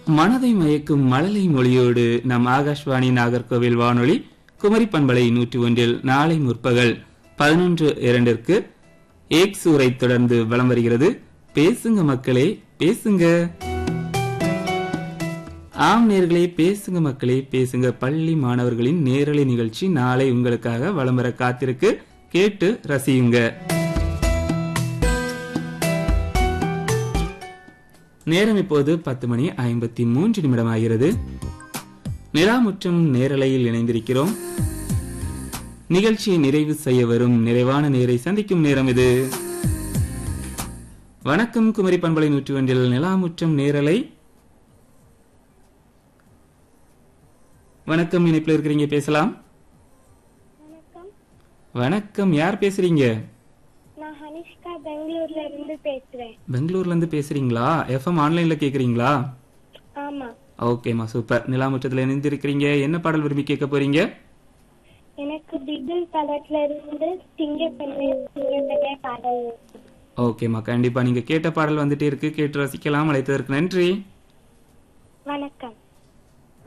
மனதை மயக்கும் மழலை மொழியோடு நம் ஆகாஷ்வாணி நாகர்கோவில் வானொலி குமரி பண்பலை நூற்றி ஒன்றில் நாளை முற்பகல் பதினொன்று இரண்டிற்கு ஏக் சூரை தொடர்ந்து வலம் வருகிறது பேசுங்க மக்களே பேசுங்க ஆம் நேர்களே பேசுங்க மக்களே பேசுங்க பள்ளி மாணவர்களின் நேரலை நிகழ்ச்சி நாளை உங்களுக்காக வலம் வர காத்திருக்கு கேட்டு ரசியுங்க நேரம் இப்போது பத்து மணி ஐம்பத்தி மூன்று நிமிடம் ஆகிறது நிலாமுற்றும் நேரலையில் இணைந்திருக்கிறோம் நிகழ்ச்சியை நிறைவு செய்ய வரும் நிறைவான நேரை சந்திக்கும் நேரம் இது வணக்கம் குமரி பண்பலை நூற்றி ஒன்றில் நிலாமுற்றம் நேரலை வணக்கம் இணைப்பில் இருக்கிறீங்க பேசலாம் வணக்கம் வணக்கம் யார் பேசுறீங்க நான் ஹனிஷ்கா பெங்களூர்ல இருந்து பேசுறேன் பெங்களூர்ல இருந்து பேசுறீங்களா எஃப்எம் ஆன்லைன்ல கேக்குறீங்களா ஆமா ஓகேம்மா சூப்பர் நிலாமுற்றத்துல இணைந்திருக்கிறீங்க என்ன பாடல் விரும்பி கேட்க போறீங்க எனக்கு பிகில் படத்துல இருந்து திங்கப்பண்ணே திங்கப்பண்ணே பாடல் வேணும். ஓகேம்மா கண்டிப்பா நீங்க கேட்ட பாடல் வந்துட்டே இருக்கு கேட்டு ரசிக்கலாம் அழைத்ததற்கு நன்றி வணக்கம்